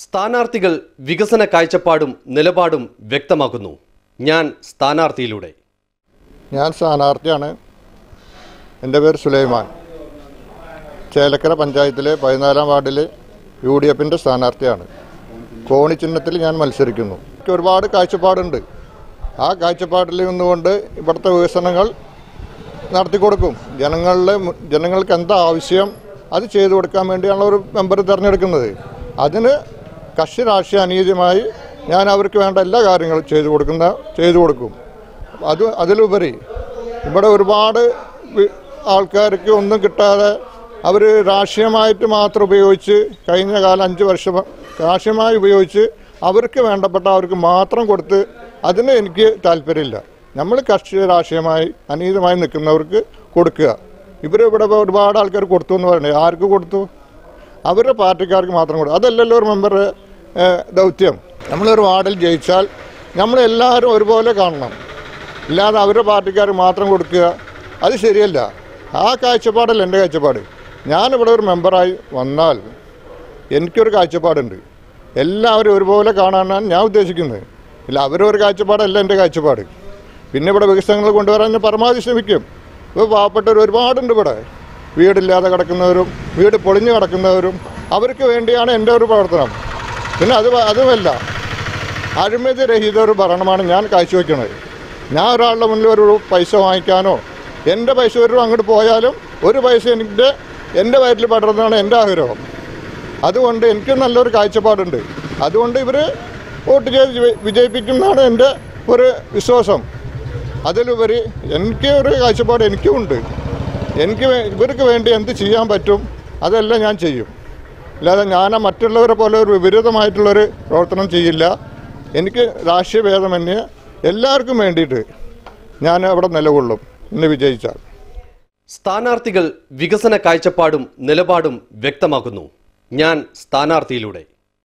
സ്ഥാനാർത്ഥികൾ വികസന കാഴ്ചപ്പാടും നിലപാടും വ്യക്തമാക്കുന്നു ഞാൻ സ്ഥാനാർത്ഥിയിലൂടെ ഞാൻ സ്ഥാനാർത്ഥിയാണ് എൻ്റെ പേര് സുലൈമാൻ ചേലക്കര പഞ്ചായത്തിലെ പതിനാലാം വാർഡിൽ യു ഡി എഫിൻ്റെ സ്ഥാനാർത്ഥിയാണ് കോണി ചിഹ്നത്തിൽ ഞാൻ മത്സരിക്കുന്നു എനിക്ക് ഒരുപാട് കാഴ്ചപ്പാടുണ്ട് ആ കാഴ്ചപ്പാടിൽ നിന്നുകൊണ്ട് ഇവിടുത്തെ വികസനങ്ങൾ നടത്തിക്കൊടുക്കും ജനങ്ങളിലെ മു- ജനങ്ങൾക്ക് എന്താ ആവശ്യം അത് ചെയ്തു കൊടുക്കാൻ വേണ്ടിയാണ് ഒരു മെമ്പർ തിരഞ്ഞെടുക്കുന്നത് അതിന് കക്ഷി രാഷ്ട്രീയ അനീതിമായി ഞാൻ അവർക്ക് വേണ്ട എല്ലാ കാര്യങ്ങളും ചെയ്തു കൊടുക്കുന്ന ചെയ്തു കൊടുക്കും അത് അതിലുപരി ഇവിടെ ഒരുപാട് വി- ആൾക്കാർക്ക് ഒന്നും കിട്ടാതെ അവർ രാഷ്ട്രീയമായിട്ട് മാത്രം ഉപയോഗിച്ച് കഴിഞ്ഞ കാലം അഞ്ച് വർഷം രാഷ്ട്രീയമായി ഉപയോഗിച്ച് അവർക്ക് വേണ്ടപ്പെട്ട അവർക്ക് മാത്രം കൊടുത്ത് അതിന് എനിക്ക് താല്പര്യമില്ല നമ്മൾ കർഷക രാഷ്ട്രീയമായി അനീതമായി നിൽക്കുന്നവർക്ക് കൊടുക്കുക ഇവരിവിടെ ഒരുപാട് ആൾക്കാർ കൊടുത്തു എന്ന് പറയുന്നത് ആർക്ക് കൊടുത്തു അവരുടെ പാർട്ടിക്കാർക്ക് മാത്രം കൊടുക്കും അതല്ലല്ലോ ഒരു മെമ്പർ ദൗത്യം നമ്മളൊരു വാർഡിൽ ജയിച്ചാൽ നമ്മളെല്ലാവരും ഒരുപോലെ കാണണം ഇല്ലാതെ അവരുടെ പാർട്ടിക്കാർക്ക് മാത്രം കൊടുക്കുക അത് ശരിയല്ല ആ കാഴ്ചപ്പാടല്ല എൻ്റെ കാഴ്ചപ്പാട് ഞാനിവിടെ ഒരു മെമ്പറായി വന്നാൽ എനിക്കൊരു കാഴ്ചപ്പാടുണ്ട് എല്ലാവരും ഒരുപോലെ കാണാനാണ് ഞാൻ ഉദ്ദേശിക്കുന്നത് ഇല്ല അവരൊരു കാഴ്ചപ്പാടല്ല എൻ്റെ കാഴ്ചപ്പാട് പിന്നെ ഇവിടെ വികസനങ്ങൾ കൊണ്ടുവരാൻ ഞാൻ പരമാവധി ശ്രമിക്കും ഇപ്പോൾ പാവപ്പെട്ടവർ ഒരുപാടുണ്ട് ഇവിടെ വീടില്ലാതെ കിടക്കുന്നവരും വീട് പൊളിഞ്ഞു കിടക്കുന്നവരും അവർക്ക് വേണ്ടിയാണ് എൻ്റെ ഒരു പ്രവർത്തനം പിന്നെ അത് വ- അതുമല്ല അഴിമതി രഹിത ഒരു ഭരണമാണ് ഞാൻ കാഴ്ചവെക്കുന്നത് ഞാൻ ഒരാളുടെ മുന്നിൽ ഒരു പൈസ വാങ്ങിക്കാനോ എൻ്റെ പൈസ ഒരു രൂപ അങ്ങോട്ട് പോയാലും ഒരു പൈസ എനിക്ക് എൻ്റെ വയറ്റിൽ പടർന്നതാണ് എൻ്റെ ആഗ്രഹം അതുകൊണ്ട് എനിക്ക് നല്ലൊരു കാഴ്ചപ്പാടുണ്ട് അതുകൊണ്ട് ഇവർ വോട്ട് ചെയ്ത് വിജയി- വിജയിപ്പിക്കുന്നതാണ് എൻ്റെ ഒരു വിശ്വാസം അതിലുപരി എനിക്ക് ഒരു കാഴ്ചപ്പാട് എനിക്കും ഉണ്ട് എനിക്ക് വേ- ഇവർക്ക് വേണ്ടി എന്ത് ചെയ്യാൻ പറ്റും അതെല്ലാം ഞാൻ ചെയ്യും അല്ലാതെ ഞാൻ ആ മറ്റുള്ളവരെ പോലെ ഒരു വിപരീതമായിട്ടുള്ളൊരു പ്രവർത്തനം ചെയ്യില്ല എനിക്ക് രാഷ്ട്രീയ ഭേദമന്യേ എല്ലാവർക്കും വേണ്ടിയിട്ട് ഞാൻ അവിടെ നിലകൊള്ളും ഇന്ന് വിജയിച്ചാൽ സ്ഥാനാർത്ഥികൾ വികസന കാഴ്ചപ്പാടും നിലപാടും വ്യക്തമാക്കുന്നു ഞാൻ സ്ഥാനാർത്ഥിയിലൂടെ